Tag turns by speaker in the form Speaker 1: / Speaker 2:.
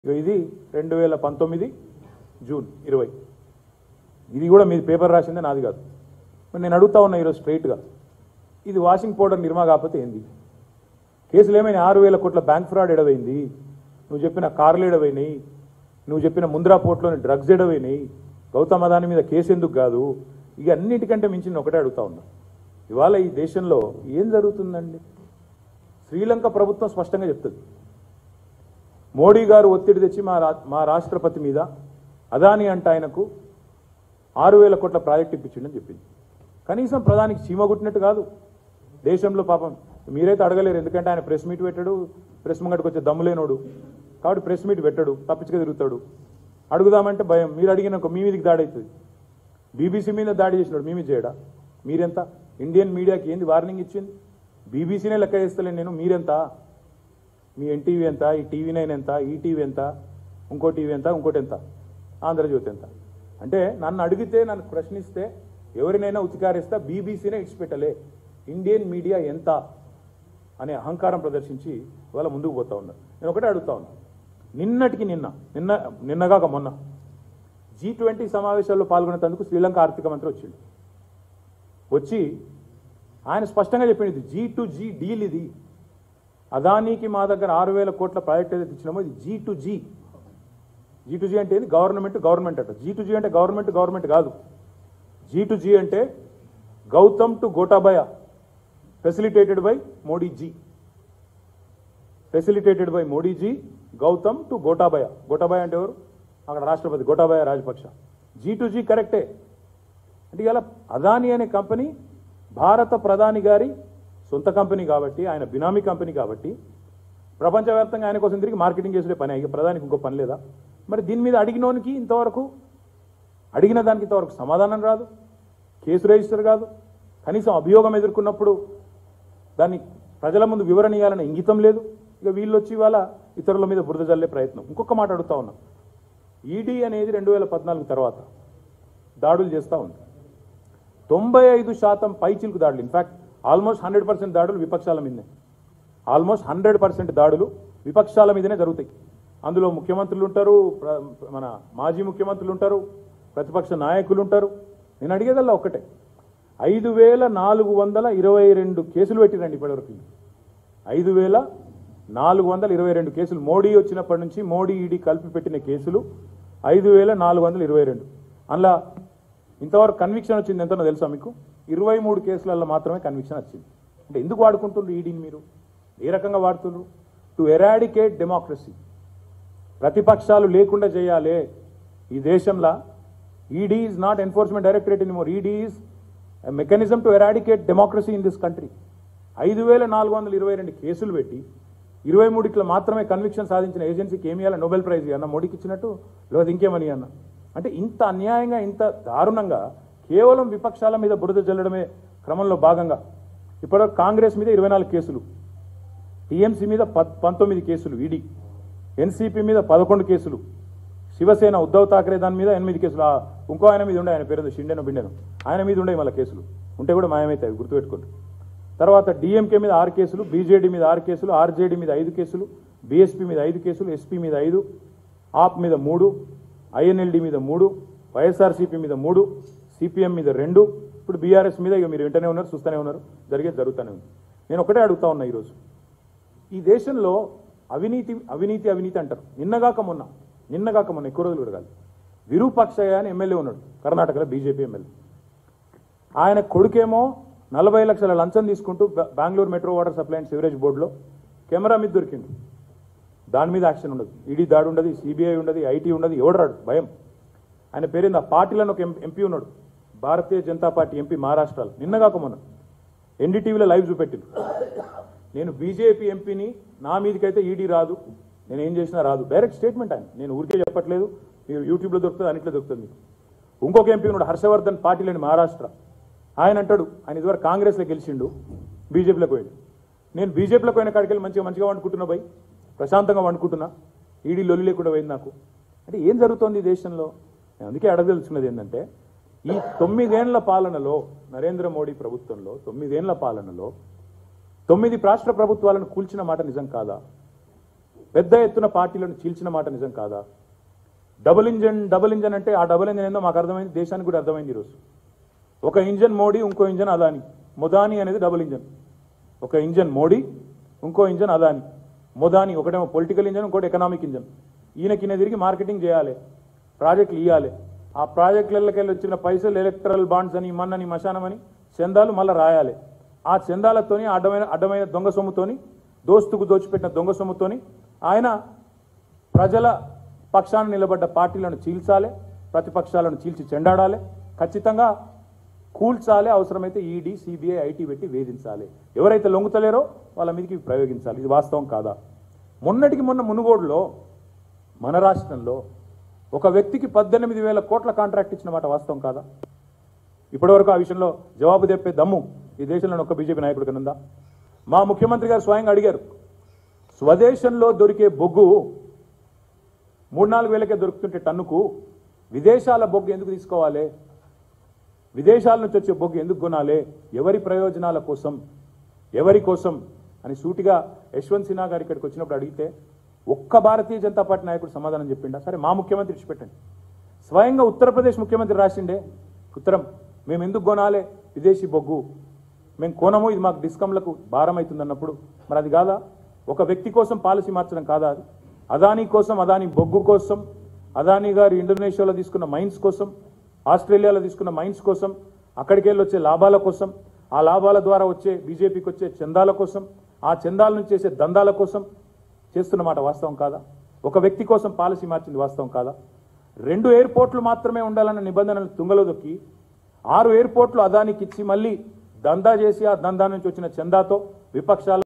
Speaker 1: ఇగో ఇది రెండు వేల పంతొమ్మిది జూన్ ఇరవై ఇది కూడా మీది పేపర్ రాసిందే నాది కాదు మరి నేను అడుగుతా ఉన్నా ఈరోజు స్ట్రైట్గా ఇది వాషింగ్ పౌడర్ నిర్మా కాకపోతే ఏంది కేసులు ఏమైనా ఆరు వేల కోట్ల బ్యాంక్ ఫ్రాడ్ ఎడవైంది నువ్వు చెప్పిన కార్లు ఎడవైనాయి నువ్వు చెప్పిన ముంద్రా పోర్ట్లోని డ్రగ్స్ ఎడవైనాయి గౌతమ్ అదాని మీద కేసు ఎందుకు కాదు ఇక అన్నిటికంటే మించి నేను ఒకటే అడుగుతా ఉన్నా ఇవాళ ఈ దేశంలో ఏం జరుగుతుందండి శ్రీలంక ప్రభుత్వం స్పష్టంగా చెప్తుంది మోడీ గారు ఒత్తిడి తెచ్చి మా రా మా రాష్ట్రపతి మీద అదాని అంట ఆయనకు ఆరు వేల కోట్ల ప్రాజెక్ట్ ఇప్పించిండని చెప్పింది కనీసం ప్రధానికి చీమ కుట్టినట్టు కాదు దేశంలో పాపం మీరైతే అడగలేరు ఎందుకంటే ఆయన ప్రెస్ మీట్ పెట్టాడు ప్రెస్ ముంగడికి వచ్చే దమ్ము లేనోడు కాబట్టి ప్రెస్ మీట్ పెట్టాడు తప్పించుకు తిరుగుతాడు అడుగుదామంటే భయం మీరు అడిగిన మీ మీదకి దాడి అవుతుంది బీబీసీ మీద దాడి చేసినాడు మీ మీద చేయడా మీరెంత ఇండియన్ మీడియాకి ఏంది వార్నింగ్ ఇచ్చింది బీబీసీనే లెక్క చేస్తలేను నేను మీరెంత మీ ఎన్టీవీ ఎంత ఈ టీవీ నైన్ ఎంత ఈ టీవీ ఎంత ఇంకో టీవీ ఎంత ఇంకోటి ఎంత ఆంధ్రజ్యోతి ఎంత అంటే నన్ను అడిగితే నన్ను ప్రశ్నిస్తే ఎవరినైనా ఉతికారిస్తా బీబీసీనే ఇచ్చిపెట్టలే ఇండియన్ మీడియా ఎంత అనే అహంకారం ప్రదర్శించి ఇవాళ ముందుకు పోతా ఉన్నారు నేను ఒకటే అడుగుతా ఉన్నా నిన్నటికి నిన్న నిన్న నిన్నగాక మొన్న జీ ట్వంటీ సమావేశాల్లో పాల్గొనేందుకు శ్రీలంక ఆర్థిక మంత్రి వచ్చిండు వచ్చి ఆయన స్పష్టంగా చెప్పింది జీ టు జీ డీల్ ఇది అదానీకి మా దగ్గర ఆరు వేల కోట్ల ప్రాజెక్ట్ ఏదైతే ఇచ్చినామో ఇది G to G G to G అంటే ఏంది గవర్నమెంట్ గవర్నమెంట్ అట జీ టు జీ అంటే గవర్నమెంట్ గవర్నమెంట్ కాదు జీ టు జీ అంటే Gautam to Gotabaya facilitated by Modi ji facilitated by Modi ji Gautam to Gotabaya Gotabaya అంటే ఎవరు అక్కడ రాష్ట్రపతి Gotabaya Rajapaksa G to G కరెక్టే అంటే ఇలా అదాని అనే కంపెనీ భారత ప్రధాని గారి సొంత కంపెనీ కాబట్టి ఆయన బినామీ కంపెనీ కాబట్టి ప్రపంచవ్యాప్తంగా ఆయన కోసం తిరిగి మార్కెటింగ్ చేసే పని ఇక ప్రధానికి ఇంకో పని లేదా మరి దీని మీద అడిగినోనికి ఇంతవరకు అడిగిన దానికి ఇంతవరకు సమాధానం రాదు కేసు రిజిస్టర్ కాదు కనీసం అభియోగం ఎదుర్కొన్నప్పుడు దాన్ని ప్రజల ముందు వివరణ ఇవ్వాలనే ఇంగితం లేదు ఇక వీళ్ళు వచ్చి ఇవాళ ఇతరుల మీద బురద జల్లే ప్రయత్నం ఇంకొక మాట అడుగుతా ఉన్నా ఈడీ అనేది రెండు వేల పద్నాలుగు తర్వాత దాడులు చేస్తూ ఉంది తొంభై ఐదు శాతం పైచిలుకు దాడులు ఇన్ఫాక్ట్ ఆల్మోస్ట్ హండ్రెడ్ పర్సెంట్ దాడులు విపక్షాల మీదనే ఆల్మోస్ట్ హండ్రెడ్ పర్సెంట్ దాడులు విపక్షాల మీదనే జరుగుతాయి అందులో ముఖ్యమంత్రులు ఉంటారు ప్ర- మన మాజీ ముఖ్యమంత్రులు ఉంటారు ప్రతిపక్ష నాయకులు ఉంటారు నేను అడిగేదల్లా ఒక్కటే ఐదు వేల నాలుగు వందల ఇరవై రెండు కేసులు పెట్టిరండి ఇప్పటివరకు ఐదు వేల నాలుగు వందల ఇరవై రెండు కేసులు మోడీ వచ్చినప్పటి నుంచి మోడీ ఈడీ కలిపి పెట్టిన కేసులు ఐదు వేల నాలుగు వందల ఇరవై రెండు అందులో ఇంతవరకు కన్విక్షన్ వచ్చింది ఎంతనో తెలుసా మీకు ఇరవై మూడు కేసులలో మాత్రమే కన్విక్షన్ వచ్చింది అంటే ఎందుకు వాడుకుంటుండ్రు ఈడీని మీరు ఏ రకంగా వాడుతుండ్రు టు ఎరాడికేట్ డెమోక్రసీ ప్రతిపక్షాలు లేకుండా చేయాలి ఈ దేశంలో ED is not enforcement directorate anymore ED is mechanism to eradicate democracy in this country ఐదు వేల నాలుగు వందల ఇరవై రెండు కేసులు పెట్టి ఇరవై మూడిట్లో మాత్రమే కన్విక్షన్ సాధించిన ఏజెన్సీకి ఏమి ఇవ్వాలి నోబెల్ ప్రైజ్ అన్న మోడీకి ఇచ్చినట్టు లేదా ఇంకేమని అన్న అంటే ఇంత అన్యాయంగా ఇంత దారుణంగా కేవలం విపక్షాల మీద బురద జల్లడమే క్రమంలో భాగంగా ఇప్పటివరకు కాంగ్రెస్ మీద ఇరవై నాలుగు కేసులు టీఎంసీ మీద పద్ పంతొమ్మిది కేసులు ఈడీ ఎన్సీపీ మీద పదకొండు కేసులు శివసేన ఉద్ధవ్ ఠాక్రే దాని మీద ఎనిమిది కేసులు ఆ ఇంకో ఆయన మీద ఉండే ఆయన పేరు షిండెను బిండెను ఆయన మీద ఉండే మళ్ళీ కేసులు ఉంటే కూడా మాయమవుతాయి గుర్తుపెట్టుకోండి తర్వాత డిఎంకే మీద ఆరు కేసులు బీజేడీ మీద ఆరు కేసులు ఆర్జేడీ మీద ఐదు కేసులు బీఎస్పీ మీద ఐదు కేసులు ఎస్పీ మీద ఐదు ఆప్ మీద మూడు ఐఎన్ఎల్డి మీద మూడు వైఎస్ఆర్సీపీ మీద మూడు సిపిఎం మీద రెండు ఇప్పుడు బీఆర్ఎస్ మీద ఇక మీరు వింటనే ఉన్నారు చూస్తూనే ఉన్నారు జరిగేది జరుగుతూనే ఉంది నేను ఒకటే అడుగుతా ఉన్నా ఈరోజు ఈ దేశంలో అవినీతి అవినీతి అవినీతి అంటారు నిన్నగాక మొన్న నిన్నగాక మొన్న ఎక్కువ రోజులు కూడా కాదు విరూపాక్షయ్య అని ఎమ్మెల్యే ఉన్నాడు కర్ణాటకలో బీజేపీ ఎమ్మెల్యే ఆయన కొడుకేమో నలభై లక్షల లంచం తీసుకుంటూ బె- Bengaluru metro water supply and sewerage బోర్డులో కెమెరా మీద దొరికింది దాని మీద యాక్షన్ ఉండదు ఈడీ దాడి ఉండదు సిబిఐ ఉండదు ఐటీ ఉండదు ఎవడు రాడు భయం ఆయన పేరేంది ఆ పార్టీలను ఒక ఎం- ఎంపీ ఉన్నాడు భారతీయ జనతా పార్టీ ఎంపీ మహారాష్ట్రలో నిన్నగాక మొన్న ఎన్డీటీవీలో లైవ్ చూపెట్టింది నేను బీజేపీ ఎంపీని నా మీదకైతే ఈడీ రాదు నేను ఏం చేసినా రాదు డైరెక్ట్ స్టేట్మెంట్ ఆయన నేను ఊరికే చెప్పట్లేదు మీరు యూట్యూబ్లో దొరుకుతుంది అన్నింటిలో దొరుకుతుంది మీకు ఇంకొక ఎంపీ ఉన్నాడు హర్షవర్ధన్ పాటిల్ అని మహారాష్ట్ర ఆయన అంటాడు ఆయన ఇదివరకు కాంగ్రెస్లో గెలిచిండు బీజేపీలోకి పోయాడు నేను బీజేపీలోకి పోయిన కాడికి వెళ్ళి మంచిగా మంచిగా వండుకుంటున్నా భయ్ ప్రశాంతంగా వండుకుంటున్నా ఈడీ లొల్లి లేకుండా పోయింది నాకు అంటే ఏం జరుగుతోంది ఈ దేశంలో నేను అందుకే అడగదలుచుకున్నది ఏంటంటే ఈ తొమ్మిదేళ్ల పాలనలో నరేంద్ర మోడీ ప్రభుత్వంలో తొమ్మిదేళ్ల పాలనలో తొమ్మిది రాష్ట్ర ప్రభుత్వాలను కూల్చిన మాట నిజం కాదా పెద్ద ఎత్తున పార్టీలను చీల్చిన మాట నిజం కాదా డబుల్ ఇంజన్ డబుల్ ఇంజన్ అంటే ఆ డబుల్ ఇంజన్ ఏందో మాకు అర్థమైంది దేశానికి కూడా అర్థమైంది ఈరోజు ఒక ఇంజన్ మోడీ ఇంకో ఇంజన్ అదాని మొదాని అనేది డబుల్ ఇంజన్ ఒక ఇంజన్ మోడీ ఇంకో ఇంజన్ అదాని మొదాని ఒకటేమో పొలిటికల్ ఇంజన్ ఇంకోటి ఎకనామిక్ ఇంజన్ ఈయనకి ఈయన తిరిగి మార్కెటింగ్ చేయాలి ప్రాజెక్టులు ఇవ్వాలి ఆ ప్రాజెక్టులకి వచ్చిన పైసలు ఎలక్ట్రల్ బాండ్స్ అని మన్నని మశానమని చందాలు మళ్ళీ రాయాలి ఆ చందాలతోని అడ్డమైన అడ్డమైన దొంగ సొమ్ముతోని దోస్తుకు దోచిపెట్టిన దొంగ సొమ్ముతోని ఆయన ప్రజల పక్షాన నిలబడ్డ పార్టీలను చీల్చాలి ప్రతిపక్షాలను చీల్చి చెండాడాలి ఖచ్చితంగా కూల్చాలి అవసరమైతే ఈడీ సిబిఐ ఐటీ పెట్టి వేధించాలి ఎవరైతే లొంగుతలేరో వాళ్ళ మీదకి ఇవి ప్రయోగించాలి ఇది వాస్తవం కాదా మొన్నటికి మొన్న మునుగోడులో మన రాష్ట్రంలో ఒక వ్యక్తికి పద్దెనిమిది వేల కోట్ల కాంట్రాక్ట్ ఇచ్చిన మాట వాస్తవం కాదా ఇప్పటివరకు ఆ విషయంలో జవాబు తెప్పే దమ్ము ఈ దేశంలో ఒక్క బీజేపీ నాయకుడికి ఉందా మా ముఖ్యమంత్రి గారు స్వయంగా అడిగారు స్వదేశంలో దొరికే బొగ్గు మూడు నాలుగు వేలకే దొరుకుతుంటే టన్నుకు విదేశాల బొగ్గు ఎందుకు తీసుకోవాలి విదేశాల నుంచి వచ్చే బొగ్గు ఎందుకు కొనాలి ఎవరి ప్రయోజనాల కోసం ఎవరి కోసం అని సూటిగా యశ్వంత్ సిన్హా గారు ఇక్కడికి వచ్చినప్పుడు అడిగితే ఒక్క భారతీయ జనతా పార్టీ నాయకుడు సమాధానం చెప్పిండా సరే మా ముఖ్యమంత్రి ఇచ్చిపెట్టండి స్వయంగా ఉత్తరప్రదేశ్ ముఖ్యమంత్రి రాసిండే ఉత్తరం మేము ఎందుకు కొనాలి విదేశీ బొగ్గు మేము కొనము ఇది మాకు డిస్కంలకు భారం అవుతుంది అన్నప్పుడు మరి అది కాదా ఒక వ్యక్తి కోసం పాలసీ మార్చడం కాదా అది అదానీ కోసం అదానీ బొగ్గు కోసం అదానీ గారు ఇండోనేషియాలో తీసుకున్న మైన్స్ కోసం ఆస్ట్రేలియాలో తీసుకున్న మైన్స్ కోసం అక్కడికి వెళ్ళి వచ్చే లాభాల కోసం ఆ లాభాల ద్వారా వచ్చే బీజేపీకి వచ్చే చందాల కోసం ఆ చందాల నుంచి చేసే దందాల కోసం చేస్తున్నమాట వాస్తవం కాదా ఒక వ్యక్తి కోసం పాలసీ మార్చింది వాస్తవం కాదా రెండు ఎయిర్పోర్ట్లు మాత్రమే ఉండాలన్న నిబంధనలు తుంగలో దొక్కి ఆరు ఎయిర్పోర్ట్లు అదానికి ఇచ్చి మళ్ళీ దందా చేసి ఆ దందా నుంచి వచ్చిన చందాతో విపక్షాలు